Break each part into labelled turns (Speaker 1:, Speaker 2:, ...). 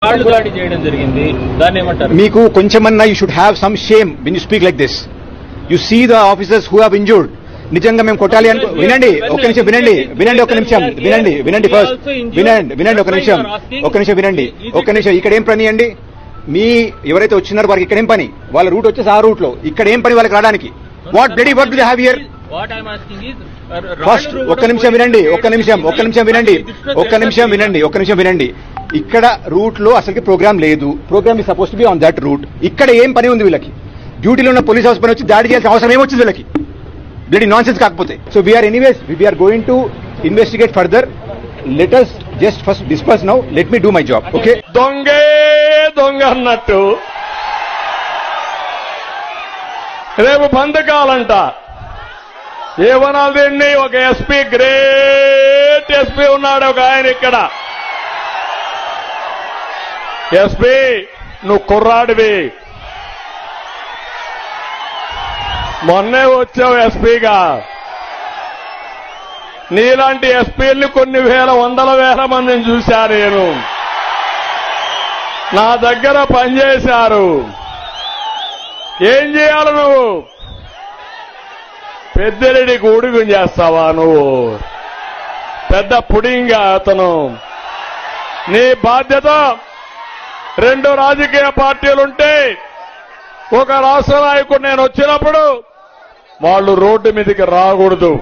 Speaker 1: రాళ్లు దాడి చేయడం జరిగింది దాన్ని ఏమంటారు
Speaker 2: మీకు కొంచెమన్నా you should have some shame when you speak like this you see the officers who have injured నిజంగా మేము కొట్టాలి అనుకో వినండి ఒక్క నిమిషం వినండి వినండి ఒక నిమిషం వినండి వినండి ఫస్ట్ వినండి వినండి ఒక నిమిషం ఒక నిమిషం వినండి ఒక నిమిషం ఇక్కడ ఏం పని అండి మీ ఎవరైతే వచ్చినారో వారికి ఇక్కడ ఏం పని వాళ్ళ రూట్ వచ్చేసి ఆ రూట్ లో ఇక్కడ ఏం పని వాళ్ళకి రావడానికి what bloody what do have here
Speaker 1: what I'm asking is
Speaker 2: first ఒక్క నిమిషం వినండి ఒక్క నిమిషం ఒక్క నిమిషం వినండి ఒక్క నిమిషం వినండి ఒక్క నిమిషం వినండి ఇక్కడ రూట్ లో అసలుకి ప్రోగ్రామ్ లేదు ప్రోగ్రామ్ ఈ suppose be on that route ఇక్కడ ఏం పని ఉంది వీళ్ళకి డ్యూటీలో ఉన్న పోలీస్ హౌస్ పని వచ్చి దాడి చేయాల్సిన అవసరం ఏమొచ్చింది వీళ్ళకి బ్లడీ నాన్ సెన్స్ కాకపోతే so we're anyways we're going to investigate further let us just first disperse now let me do my job okay
Speaker 3: దొంగే దొంగ అన్నట్టు రేపు బంధకాలంట ఏమనాలి దీన్ని ఒక ఎస్పీ గ్రేట్ ఎస్పీ ఉన్నాడు ఒక ఆయన ఇక్కడ ఎస్పీ నువ్వు కుర్రాడివి మొన్నే వచ్చావు ఎస్పీగా నీలాంటి ఎస్పీల్ని కొన్ని వేల వందల వేల మందిని చూశా నేను నా దగ్గర పనిచేశారు ఏం చేయాలి నువ్వు పెద్దరెడ్డి ఊడుగు చేస్తావా నువ్వు పెద్ద పుడింగా అతను నీ బాధ్యత రెండు రాజకీయ పార్టీలుంటే ఒక రాష్ట్ర నాయకుడు నేను వచ్చినప్పుడు వాళ్ళు రోడ్డు మీదకి రాకూడదు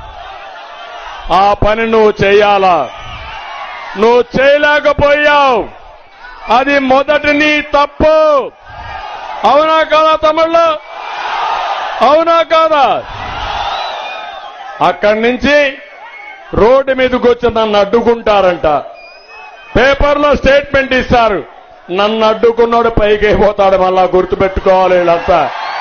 Speaker 3: ఆ పని నువ్వు చేయాలా నువ్వు చేయలేకపోయావు అది మొదటి నీ తప్పు అవునా కాదా తమిళ్ళు అవునా కాదా అక్కడి నుంచి రోడ్డు మీదకి వచ్చి నన్ను అడ్డుకుంటారంట పేపర్లో స్టేట్మెంట్ ఇస్తారు నన్ను అడ్డుకున్నాడు పైకి పోతాడు మళ్ళా గుర్తుపెట్టుకోవాలి వీళ్ళంతా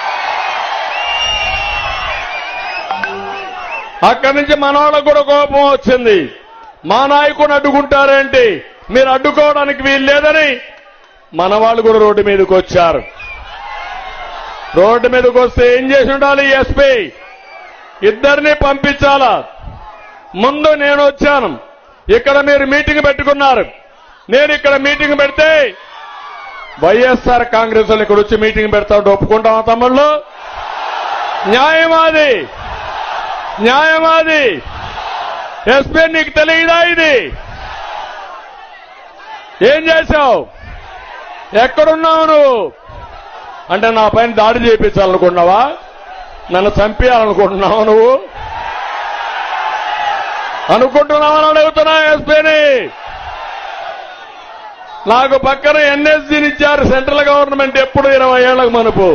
Speaker 3: అక్కడి నుంచి మనవాళ్ళకు కూడా కోపం వచ్చింది మా నాయకుని అడ్డుకుంటారేంటి మీరు అడ్డుకోవడానికి వీలు లేదని మన వాళ్ళు కూడా రోడ్డు మీదకి వచ్చారు రోడ్డు మీదకి వస్తే ఏం చేసి ఉండాలి ఎస్పీ ఇద్దరిని పంపించాలా ముందు నేను వచ్చాను ఇక్కడ మీరు మీటింగ్ పెట్టుకున్నారు నేను ఇక్కడ మీటింగ్ పెడితే వైఎస్ఆర్ కాంగ్రెస్ వాళ్ళు ఇక్కడ వచ్చి మీటింగ్ పెడతా ఉంటే ఒప్పుకుంటామా తమ్ముళ్ళు న్యాయమాది న్యాయమాది ఎస్పీ నీకు తెలియదా ఇది ఏం చేశావు ఎక్కడున్నావు నువ్వు అంటే నా పైన దాడి చేయించాలనుకున్నావా నన్ను చంపేయాలనుకుంటున్నావు నువ్వు అనుకుంటున్నావని అడుగుతున్నా ఎస్పీని నాకు పక్కన ఎన్ఎస్జీని ఇచ్చారు సెంట్రల్ గవర్నమెంట్ ఎప్పుడు ఇరవై ఏళ్లకు మనపు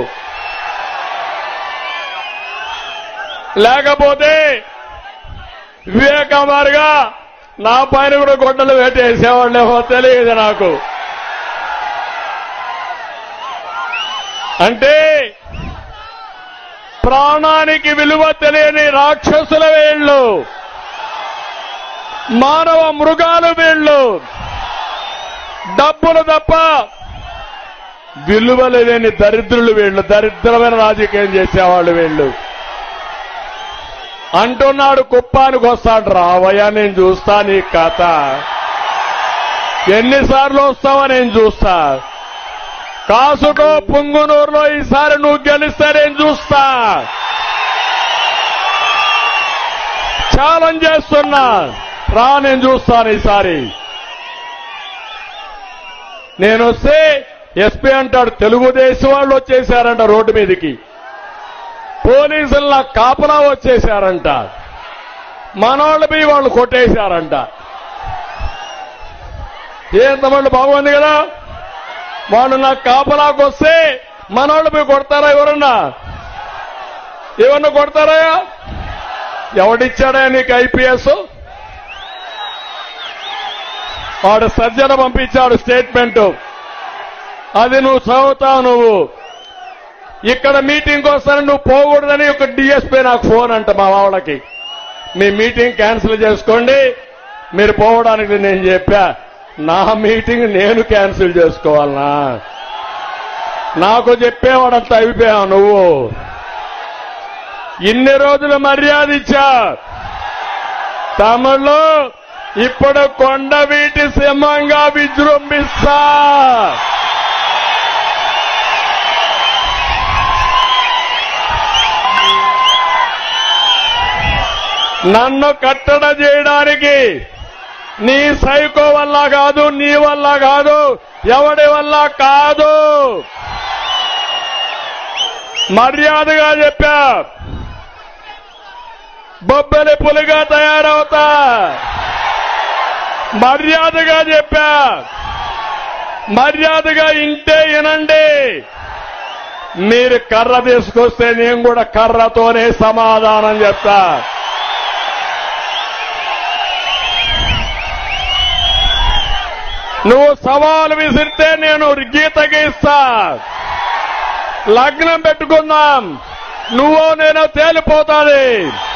Speaker 3: లేకపోతే వివేకమారుగా నా పైన కూడా గొడ్డలు వేటేసేవాళ్ళేమో తెలియదు నాకు అంటే ప్రాణానికి విలువ తెలియని రాక్షసుల వీళ్ళు మానవ మృగాలు వీళ్ళు డబ్బులు తప్ప విలువలు లేని దరిద్రులు వీళ్ళు దరిద్రమైన రాజకీయం చేసేవాళ్ళు వీళ్ళు అంటున్నాడు కుప్పానికి వస్తాడు రావయ్యా నేను చూస్తా నీ కథ ఎన్నిసార్లు వస్తావో నేను చూస్తా కాసుకో పుంగునూరులో ఈసారి నువ్వు గెలిస్తే నేను చూస్తా ఛాలెంజ్ చేస్తున్నా రా నేను చూస్తాను ఈసారి నేను వస్తే ఎస్పీ అంటాడు తెలుగుదేశం వాళ్ళు వచ్చేసారంట రోడ్డు మీదకి పోలీసులు నా కాపలా వచ్చేశారంట మనోళ్ళు పోయి వాళ్ళు కొట్టేశారంట ఏం తమ్ముళ్ళు బాగుంది కదా వాళ్ళు నా కాపలాకు వస్తే మనోళ్ళు పోయి కొడతారా ఎవరన్నా ఏమన్నా కొడతారా ఎవడిచ్చాడా నీకు ఐపీఎస్ వాడు సజ్జన పంపించాడు స్టేట్మెంట్ అది నువ్వు చదువుతావు నువ్వు ఇక్కడ మీటింగ్ వస్తాను నువ్వు పోకూడదని ఒక డిఎస్పీ నాకు ఫోన్ అంట మా వాళ్ళకి మీ మీటింగ్ క్యాన్సిల్ చేసుకోండి మీరు పోవడానికి నేను చెప్పా నా మీటింగ్ నేను క్యాన్సిల్ చేసుకోవాలనా నాకు చెప్పేవాడంత అయిపోయావు నువ్వు ఇన్ని రోజులు మర్యాద ఇచ్చా తమిళ్ళు ఇప్పుడు కొండవీటి సింహంగా విజృంభిస్తా నన్ను కట్టడ చేయడానికి నీ సైకో వల్ల కాదు నీ వల్ల కాదు ఎవడి వల్ల కాదు మర్యాదగా చెప్పా బొబ్బలి పులిగా తయారవుతా మర్యాదగా చెప్పా మర్యాదగా ఇంటే వినండి మీరు కర్ర తీసుకొస్తే నేను కూడా కర్రతోనే సమాధానం చెప్తా నువ్వు సవాలు విసిరితే నేను గీత గీస్తా లగ్నం పెట్టుకుందాం నువ్వో నేను తేలిపోతాది